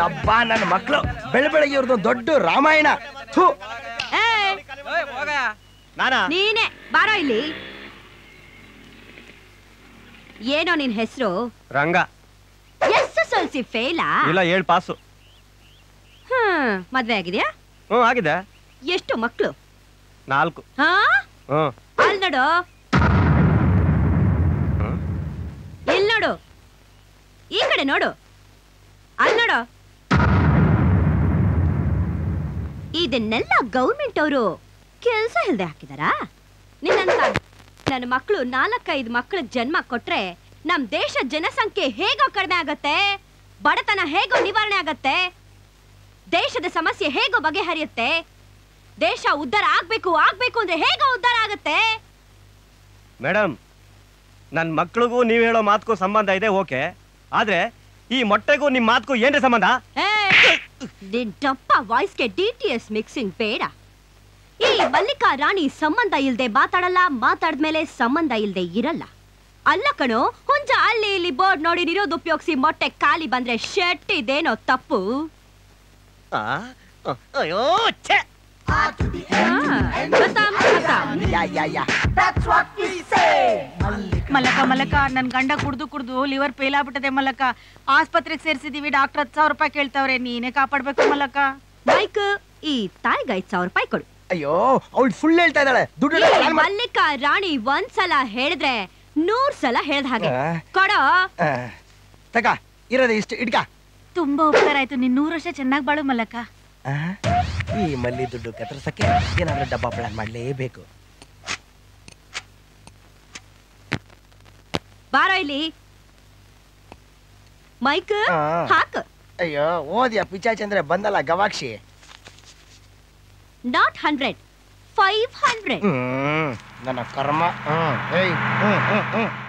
ಅಬ್ಬಾ ನನ್ನ ಮಕ್ಕಳು ಬೆಳ ಬೆಳಗ್ಗೆ ಇವ್ರದ್ದು ದೊಡ್ಡ ರಾಮಾಯಣ ಥು ಏಯ್, ನಾನಾ ನೀನೆ ಬಾರೋ ಇಲ್ಲಿ ಏನೋ ನಿನ್ ಹೆಸರು Ranga S S L C ಫೇಲಾ ಇಲ್ಲ ಏಳ್ ಪಾಸು ಹ್ಮ್ ಮದ್ವೆ ಆಗಿದ್ಯಾ ಹ್ಞೂ ಆಗಿದೆ ಎಷ್ಟು ಮಕ್ಳು ನಾಲ್ಕು ಹಾ ಹ್ಞೂ ಅಲ್ ನೋಡು ಹ್ಮ್. ಇಲ್ ನೋಡು ಈ ಕಡೆ ನೋಡು ಅಲ್ ನೋಡು ಇದನ್ನೆಲ್ಲ ಗೌರ್ಮೆಂಟ್ ಅವರು ಕೆಲ್ಸ ಇಲ್ದೆ ಹಾಕಿದಾರಾ ನಿನ್ನಂತ ನನ್ನ ಮಕ್ಕಳು ನಾಲ್ಕೈದು ಮಕ್ಕಳಿಗೆ ಜನ್ಮ ಕೊಟ್ರೆ ನಮ್ ದೇಶ ಜನಸಂಖ್ಯೆ ಹೇಗೋ ಕಡಿಮೆ ಆಗತ್ತೆ ಬಡತನ ಹೇಗೋ ನಿವಾರಣೆ ಆಗತ್ತೆ ದೇಶದ ಸಮಸ್ಯೆ ಹೇಗೋ ಬಗೆಹರಿಯುತ್ತೆ ದೇಶ ಉದ್ಧಾರ ಆಗ್ಬೇಕು ಆಗ್ಬೇಕು ಅಂದ್ರೆ ಹೇಗೋ ಉದ್ಧಾರ ಆಗತ್ತೆ ಮೇಡಮ್ ನನ್ನ ಮಕ್ಳಿಗೂ ನೀವು ಹೇಳೋ ಮಾತಕ್ಕೂ ಸಂಬಂಧ ಇದೆ ಓಕೆ ಆದ್ರೆ ಈ ಮೊಟ್ಟೆಗೂ ನಿಮ್ಮ ಮಾತಕ್ಕೂ ಏನ್ರಿ ಸಂಬಂಧ ಏಯ್! ನಿನ್ ಡಪ್ಪ ವಾಯ್ಸ್ಗೆ ಡಿ ಟಿ ಎಸ್ ಮಿಕ್ಸಿಂಗ್ ಬೇಡ ಈ ಮಲ್ಲಿಕಾ ರಾಣಿ ಸಂಬಂಧ ಇಲ್ದೆ ಮಾತಾಡಲ್ಲ ಮಾತಾಡ್ಮೇಲೆ ಸಂಬಂಧ ಇಲ್ದೆ ಇರಲ್ಲ ಅಲ್ಲ ಕಣೋ ಹುಂಜ ಅಲ್ಲಿ ಇಲ್ಲಿ ಬೋರ್ಡ್ ನೋಡಿ ನಿರೋದ್ ಉಪಯೋಗಿಸಿ ಮೊಟ್ಟೆ ಖಾಲಿ ಬಂದ್ರೆ ಶೆಟ್ ಇದೇನೋ ತಪ್ಪು ಆ? ಅಯ್ಯೋ ಛೆ! ಹಾ, ಗೊತ್ತಾ, ಗೊತ್ತಾ? ಯಾ ಯಾ ಯಾ ಮಲಕ ಮಲಕ ನನ್ ಗಂಡ ಕುಡ್ದು ಕುಡ್ದು ಲಿವರ್ ಫೇಲ್ ಆಗ್ಬಿಟ್ಟದೆ ಮಲಕ ಆಸ್ಪತ್ರೆಗೆ ಸೇರ್ಸಿದೀವಿ ಡಾಕ್ಟರ್ ಹತ್ತು ಸಾವಿರ ರೂಪಾಯಿ ಕೇಳ್ತಾವ್ರೆ ನೀನೇ ಕಾಪಾಡ್ಬೇಕು ಮಲಕ ಮೈಕ್ ಈ ತಾಯಿಗೆ ಐದ್ ಸಾವಿರ ರೂಪಾಯಿ ಕೊಡು ಅಯ್ಯೋ ಅವಳು ಸುಳ್ಳು ಹೇಳ್ತಾ ಇದ್ದಾಳೆ ದುಡ್ಡು ಈ ಇಡಲ್ಲ, ನಾನ್ ಮಾಡ್- ಮಲ್ಲಿಕಾ ರಾಣಿ ಒಂದ್ಸಲ ಹೇಳಿದ್ರೆ ನೂರ್ ಸಲ ಹೇಳ್ದ ಹಾಗೆ ಆ. ಕೊಡೋ ಆ, ತಗ ಇರೋದು ಇಷ್ಟು ಇಡ್ಕ ತುಂಬಾ ಉಪಕಾರ ಆಯ್ತು ನೀನ್ ನೂರು ವರ್ಷ ಚೆನ್ನಾಗ್ ಬಾಳು ಮಲಕ ಆ, ಈ ಮಲ್ಲಿ ದುಡ್ಡು ಕತ್ತರಿಸಕ್ಕೆ ಏನಾದ್ರೂ ಡಬ್ಬ ಪ್ಲಾನ್ ಮಾಡ್ಲೇಬೇಕು ಬಾರೋ ಇಲ್ಲಿ ಮೈಕ್ ಆ. ಹಾಕ್ ಅಯ್ಯೋ ಓದ್ಯಾ ಪಿಚಾಚಿ ಅಂದ್ರೆ ಬಂದಲ್ಲ ಗವಾಕ್ಷಿ not hundred five hundred hmm ನನ್ನ ಕರ್ಮ ಹ್ಮ್ ಏಯ್ ಹ್ಮ್ ಹ್ಮ್ ಹ್ಮ್